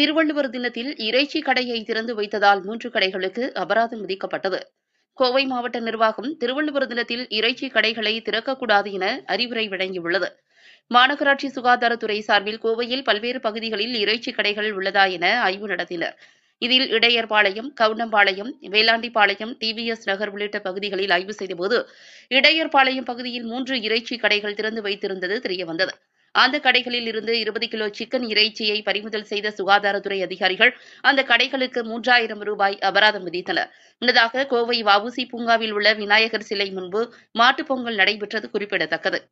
திருவள்ளுவர் தினத்தில் இறைச்சி கடையை திறந்து வைத்ததால் மூன்று கடைகளுக்கு அபராதம் விதிக்கப்பட்டது கோவை மாவட்ட நிர்வாகம் திருவள்ளுவர் தினத்தில் இறைச்சி கடைகளை திறக்கக்கூடாது என அறிவுரை வழங்கியுள்ளது மாநகராட்சி சுகாதாரத்துறை சார்பில் கோவையில் பல்வேறு பகுதிகளில் இறைச்சி கடைகள் உள்ளதா என ஆய்வு நடத்தினர் இதில் இடையர்பாளையம் கவுண்டம்பாளையம் வேளாண்டிப்பாளையம் டிவிஎஸ் நகர் உள்ளிட்ட பகுதிகளில் ஆய்வு செய்தபோது இடையர்பாளையம் பகுதியில் மூன்று இறைச்சி கடைகள் திறந்து வைத்திருந்தது தெரியவந்தது அந்த கடைகளில் இருந்து இருபது கிலோ சிக்கன் இறைச்சியை பறிமுதல் செய்த சுகாதாரத்துறை அதிகாரிகள் அந்த கடைகளுக்கு மூன்றாயிரம் ரூபாய் அபராதம் விதித்தனர் முன்னதாக கோவை வவுசி பூங்காவில் உள்ள விநாயகர் சிலை முன்பு மாட்டுப் பொங்கல் நடைபெற்றது குறிப்பிடத்தக்கது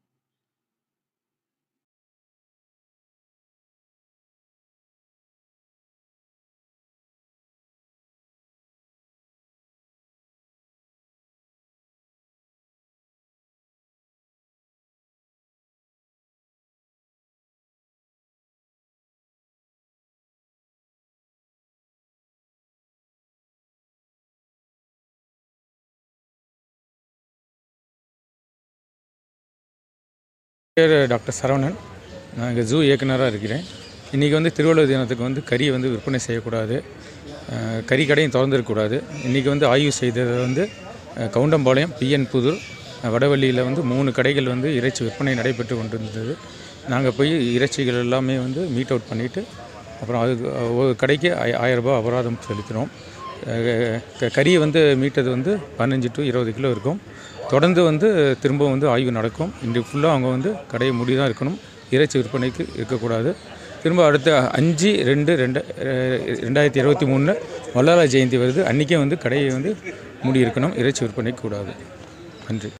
பேர் டாக்டர் சரவணன் நான் இங்கே ஜூ இயக்குனராக இருக்கிறேன் இன்றைக்கி வந்து திருவள்ளுவர் தினத்துக்கு வந்து கறியை வந்து விற்பனை செய்யக்கூடாது அஹ், கறி கடையும் திறந்துருக்கக்கூடாது இன்றைக்கி வந்து ஆய்வு செய்தது வந்து அஹ், கவுண்டம்பாளையம் பிஎன் புதூர் அஹ், வடவள்ளியில் வந்து மூணு கடைகள் வந்து இறைச்சி விற்பனை நடைபெற்று கொண்டிருந்தது நாங்கள் போய் இறைச்சிகள் எல்லாமே வந்து மீட் அவுட் பண்ணிவிட்டு அப்புறம் அது ஒரு கடைக்கு ஆய- ஆயிரம் ரூபாய் அபராதம் செலுத்தினோம் அஹ், க- கறியை வந்து மீட்டது வந்து பதினஞ்சு டு இருபது கிலோ இருக்கும் தொடர்ந்து வந்து திரும்ப வந்து ஆய்வு நடக்கும் இன்று ஃபுல்லாக அவங்க வந்து கடையை மூடி தான் இருக்கணும் இறைச்சி விற்பனைக்கு இருக்கக்கூடாது திரும்ப அடுத்த அஞ்சு ரெண்டு ரெண்டு அஹ், ரெண்டாயிரத்தி இருபத்தி மூணு வல்லாள ஜெயந்தி வருது அன்றைக்கே வந்து கடையை வந்து மூடி இருக்கணும் இறைச்சி விற்பனைக்கு கூடாது நன்றி